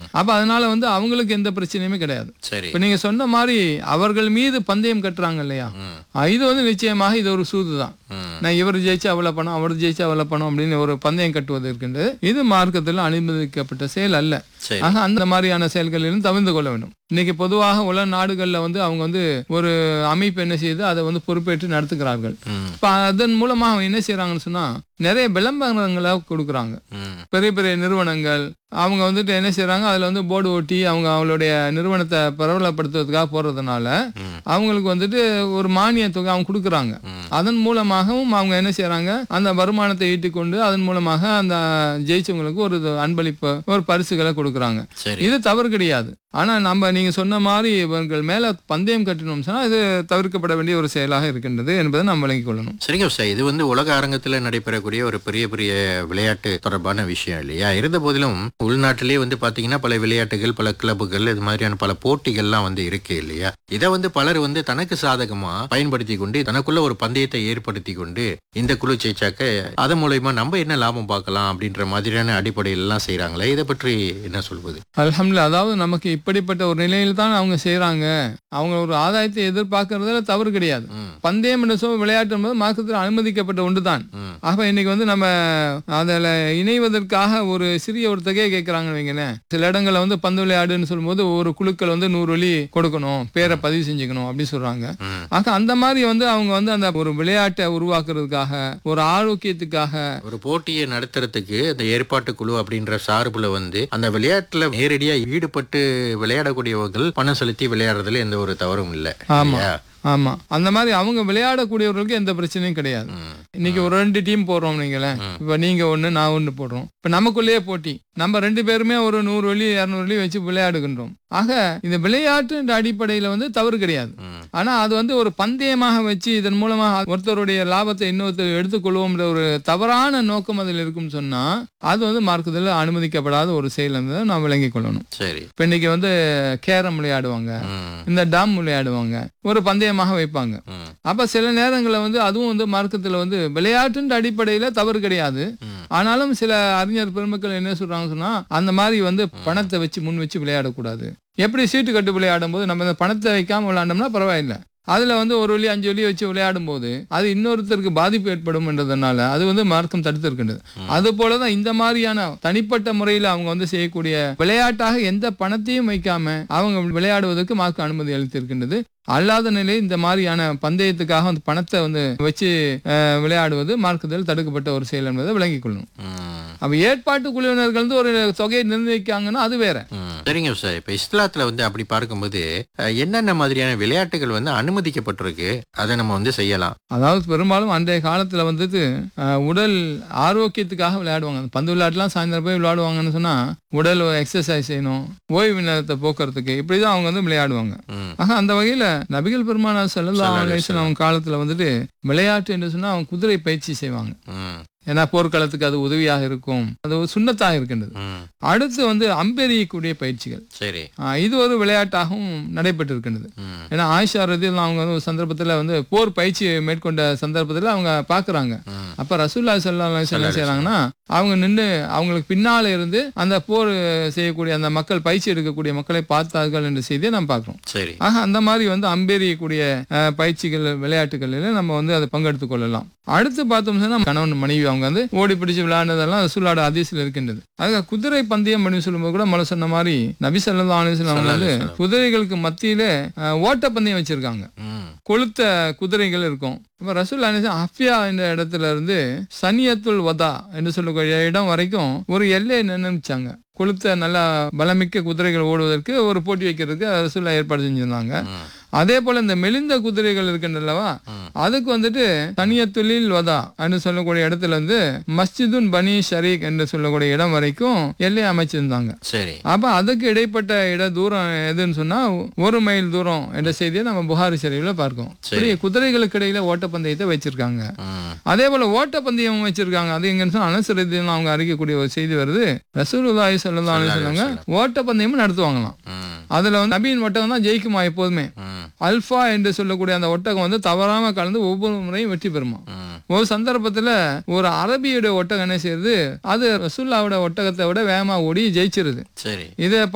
அப்ப அதனால வந்து அவங்களுக்கு எந்த பிரச்சனையுமே கிடையாது சரி இப்ப நீங்க சொன்ன மாதிரி அவர்கள் மீது பந்தயம் கட்டுறாங்க இல்லையா ம், அஹ் இது வந்து நிச்சயமாக இது ஒரு சூது தான் ம். நான் இவர் ஜெயிச்சா அவ்வளவு பணம் அவர் ஜெயிச்சா அவ்வளவு பணம் அப்படின்னு ஒரு பந்தயம் கட்டுவது இருக்கின்றது இது மார்க்கத்தில் அனுமதிக்கப்பட்ட செயல் அல்ல சரி ஆக அந்த மாதிரியான செயல்களிலும் தவிர்த்து கொள்ள வேண்டும் இன்னைக்கு பொதுவாக உலக நாடுகள்ல வந்து அவங்க வந்து ஒரு அமைப்பு என்ன செய்யுது அதை வந்து பொறுப்பேற்று நடத்துகிறார்கள் ம், இப்ப அதன் மூலமா அவங்க என்ன செய்யறாங்கன்னு சொன்னா நிறைய விளம்பரங்களை கொடுக்குறாங்க ம், பெரிய பெரிய நிறுவனங்கள் அவங்க வந்துட்டு என்ன செய்றாங்க அதுல வந்து போர்டு ஓட்டி அவங்க அவங்களுடைய நிறுவனத்தை பிரபலப்படுத்துவதற்காக போறதுனால ம், அவங்களுக்கு வந்துட்டு ஒரு மானிய தொகை அவங்க கொடுக்குறாங்க ம். அதன் மூலமாகவும் அவங்க என்ன செய்றாங்க அந்த வருமானத்தை ஈட்டிக்கொண்டு அதன் மூலமாக அந்த ஜெயிச்சவங்களுக்கு ஒரு இது அன்பளிப்பு ஒரு பரிசுகளை கொடுக்குறாங்க சரி இது தவறு கிடையாது ஆனா நம்ம நீங்க சொன்ன மாதிரி இவர்கள் மேல பந்தயம் கட்டணும் சொன்னா இது தவிர்க்கப்பட வேண்டிய ஒரு செயலாக இருக்கின்றது என்பதை நாம் விளங்கிக் கொள்ளணும் சரிங்க சார் இது வந்து உலக அரங்கத்துல நடைபெறக்கூடிய ஒரு பெரிய பெரிய விளையாட்டு தொடர்பான விஷயம் இல்லையா இருந்த போதிலும் உள்நாட்டிலேயே வந்து பாத்தீங்கன்னா பல விளையாட்டுகள் பல கிளப்புகள் இது மாதிரியான பல போட்டிகள்லாம் வந்து இருக்கு இல்லையா இதை வந்து பலர் வந்து தனக்கு சாதகமா பயன்படுத்தி கொண்டு தனக்குள்ள ஒரு பந்தயத்தை ஏற்படுத்தி கொண்டு இந்த குழு ஜெயிச்சாக்க அதன் மூலயமா நம்ம என்ன லாபம் பார்க்கலாம் அப்படின்ற மாதிரியான அடிப்படையில் எல்லாம் செய்யறாங்களே இதை பற்றி என்ன சொல்வது அல்ஹம்துலில்லாஹ் அதாவது நமக்கு இப்படிப்பட்ட ஒரு நிலையில் தான் அவங்க செய்றாங்க அவங்க ஒரு ஆதாயத்தை எதிர்பார்க்கறதுல தவறு கிடையாது ம், பந்தயம் என்று சொல்ல விளையாட்டு என்பது மார்க்கத்தில் அனுமதிக்கப்பட்ட ஒன்று தான் ம், ஆக இன்னைக்கு வந்து நம்ம அதில் இணைவதற்காக ஒரு சிறிய ஒரு தொகையை கேட்குறாங்கன்னு வைங்களேன் சில இடங்கள்ல வந்து பந்து விளையாடுன்னு சொல்லும்போது ஒரு குழுக்கள் வந்து நூறு வழி கொடுக்கணும் பேரை பதிவு செஞ்சுக்கணும் அப்படின்னு சொல்றாங்க ம். ஆக அந்த மாதிரி வந்து அவங்க வந்து அந்த ஒரு விளையாட்டை உருவாக்குறதுக்காக ஒரு ஆரோக்கியத்துக்காக ஒரு போட்டியை நடத்துறதுக்கு அந்த ஏற்பாட்டு குழு அப்படின்ற சார்புல வந்து அந்த விளையாட்டுல நேரடியா ஈடுபட்டு விளையாடக்கூடியவர்கள் பணம் செலுத்தி விளையாடுறதுல எந்த ஒரு தவறும் இல்ல ஆமா. இல்லையா? ஆமா அந்த மாதிரி அவங்க விளையாடக்கூடியவர்களுக்கு எந்த பிரச்சனையும் கிடையாது ம், இன்னைக்கு ஒரு ரெண்டு டீம் போடுறோம் நீங்களேன் இப்ப நீங்க ஒண்ணு நான் ஒண்ணு போடுறோம் இப்ப நமக்குள்ளேயே போட்டி நம்ம ரெண்டு பேருமே ஒரு நூறு வழி இருநூறு வழி வச்சு விளையாடுகின்றோம் ஆக இந்த விளையாட்டு என்ற அடிப்படையில வந்து தவறு கிடையாது ம், ஆனா அது வந்து ஒரு பந்தயமாக வச்சு இதன் மூலமாக ஒருத்தருடைய லாபத்தை இன்னொருத்தர் எடுத்துக்கொள்வோம்ன்ற ஒரு தவறான நோக்கம் அதில் இருக்கும் சொன்னா அது வந்து மார்க்கத்தில் அனுமதிக்கப்படாத ஒரு செயல் என்பதை நாம் விளங்கிக் கொள்ளணும் சரி இப்ப இன்னைக்கு வந்து கேரம் விளையாடுவாங்க ம், இந்த டாம் விளையாடுவாங்க ஒரு பந்தயமாக வைப்பாங்க ம், அப்ப சில நேரங்களில் வந்து அதுவும் வந்து மார்க்கத்தில் வந்து விளையாட்டுன்ற அடிப்படையில தவறு கிடையாது ம். ஆனாலும் சில அறிஞர் பெருமக்கள் என்ன சொல்றாங்க சொன்னா அந்த மாதிரி வந்து பணத்தை வச்சு முன் வச்சு விளையாடக்கூடாது எப்படி சீட்டு கட்டு விளையாடும் போது நம்ம இந்த பணத்தை வைக்காம விளையாண்டோம்னா பரவாயில்ல அதுல வந்து ஒரு வழி அஞ்சு வழி வச்சு விளையாடும் போது அது இன்னொருத்தருக்கு பாதிப்பு ஏற்படும்ன்றதுனால அது வந்து மார்க்கம் தடுத்து இருக்கின்றது அது போலதான் இந்த மாதிரியான தனிப்பட்ட முறையில் அவங்க வந்து செய்யக்கூடிய விளையாட்டாக எந்த பணத்தையும் வைக்காம அவங்க விளையாடுவதற்கு மார்க்கம் அனுமதி அளித்திருக்கின்றது அல்லாத நிலை இந்த மாதிரியான பந்தயத்துக்காக அந்த பணத்தை வந்து வச்சு அஹ், விளையாடுவது மார்க்கத்தில் தடுக்கப்பட்ட ஒரு செயல் என்பதை விளங்கிக் கொள்ளணும் ம், அப்ப ஏற்பாட்டு குழுவினர்கள் வந்து ஒரு தொகையை நிர்ணயிக்காங்கன்னா அது வேற ம். சரிங்க சார் இப்ப இஸ்லாத்துல வந்து அப்படி பார்க்கும்போது அஹ், என்னென்ன மாதிரியான விளையாட்டுகள் வந்து அனுமதிக்கப்பட்டிருக்கு அதை நம்ம வந்து செய்யலாம் அதாவது பெரும்பாலும் அன்றைய காலத்துல வந்துட்டு அஹ், உடல் ஆரோக்கியத்துக்காக விளையாடுவாங்க அந்த பந்து விளையாட்டுலாம் சாயந்தரம் போய் விளையாடுவாங்கன்னு சொன்னா உடல் எக்ஸசைஸ் செய்யணும் ஓய்வு நேரத்தை போக்குறதுக்கு இப்படிதான் அவங்க வந்து விளையாடுவாங்க ம், ஆக அந்த வகையில நபிகள் பெருமானா செல்லல்லா ஸல்லல்லாஹு அலைஹி அலைஹி அவங்க காலத்துல வந்துட்டு விளையாட்டு என்று சொன்னா அவங்க குதிரை பயிற்சி செய்வாங்க ம், ஏன்னா போர்க்களத்துக்கு அது உதவியாக இருக்கும் அது ஒரு சுண்ணத்தாக இருக்கின்றது ம். அடுத்து வந்து அம்பெறியக்கூடிய பயிற்சிகள் சரி ஆஹ் இது ஒரு விளையாட்டாகவும் நடைபெற்று இருக்கின்றது ம், ஏன்னா ஆயிஷா ரதியில் அவங்க வந்து ஒரு சந்தர்ப்பத்துல வந்து போர் பயிற்சி மேற்கொண்ட சந்தர்ப்பத்துல அவங்க பாக்குறாங்க ம். அப்ப ரசூல்லா சல்லா என்ன செய்யறாங்கன்னா அவங்க நின்று அவங்களுக்கு பின்னால இருந்து அந்த போர் செய்யக்கூடிய அந்த மக்கள் பயிற்சி எடுக்கக்கூடிய மக்களை பார்த்தார்கள் என்ற செய்தியை நம்ம பார்க்கிறோம் சரி ஆக அந்த மாதிரி வந்து அம்பேறியக்கூடிய அஹ், பயிற்சிகள் விளையாட்டுகளில் நம்ம வந்து அதை பங்கெடுத்துக் கொள்ளலாம் அடுத்து பார்த்தோம் சொன்னா கணவன் மனைவி அவங்க வந்து ஓடி பிடிச்சு விளையாடுனதெல்லாம் ரசூலோட அதிசயில் இருக்கின்றது அதுக்கு குதிரை பந்தயம் அப்படின்னு சொல்லும்போது கூட மலை சொன்ன மாதிரி நபி ஸல்லல்லாஹு அலைஹி வஸல்லம் அவங்க வந்து ஸல்லல்லாஹு அலைஹி குதிரைகளுக்கு மத்தியில அஹ், ஓட்ட பந்தயம் வச்சிருக்காங்க ம், கொளுத்த குதிரைகள் இருக்கும் இப்ப ரசூல் அலிசன் அஃபியா என்ற இடத்துல இருந்து சனியத்துல் வதா என்று சொல்லக்கூடிய இடம் வரைக்கும் ஒரு எல்லையை நிர்ணயிச்சாங்க கொளுத்த நல்லா பலமிக்க குதிரைகள் ஓடுவதற்கு ஒரு போட்டி வைக்கிறதுக்கு ரசூல்லா ஏற்பாடு செஞ்சிருந்தாங்க ம், அதே போல இந்த மெலிந்த குதிரைகள் இருக்கின்றல்லவா ம். அதுக்கு வந்துட்டு தனியத்துலில் வதா என்று சொல்லக்கூடிய இடத்துல இருந்து மஸ்ஜிதுன் பனி ஷரீக் என்று சொல்லக்கூடிய இடம் வரைக்கும் எல்லை அமைச்சிருந்தாங்க சரி அப்ப அதுக்கு இடைப்பட்ட இட தூரம் எதுன்னு சொன்னா ஒரு மைல் தூரம் என்ற செய்தியை நம்ம புகாரி சரிவுல பார்க்கோம் சரி. இப்படி குதிரைகளுக்கு இடையில ஓட்டப்பந்தயத்தை வச்சிருக்காங்க ம், அதே போல ஓட்டப்பந்தயம் வச்சிருக்காங்க அது எங்கன்னு சொன்னா அனுசரித்து அவங்க அறிக்கக்கூடிய ஒரு செய்தி வருது ரசூலுல்லாஹி ஸல்லல்லாஹு அலைஹி சொன்னாங்க ஓட்டப்பந்தயமும் நடத்துவாங்களாம் ம், அதுல வந்து நபியின் ஒட்டகம் தான் ஜெயிக்குமா எப்போதுமே ம், அல்ஃபா என்று சொல்லக்கூடிய அந்த ஒட்டகம் வந்து தவறாம கலந்து ஒவ்வொரு முறையும் வெற்றி பெறுமா ம். ஒரு சந்தர்ப்பத்துல ஒரு அரபியுடைய ஒட்டகம் என்ன செய்யுது அது ரசூல்லாவோட ஒட்டகத்தை விட வேகமா ஓடி ஜெயிச்சிருது சரி இதை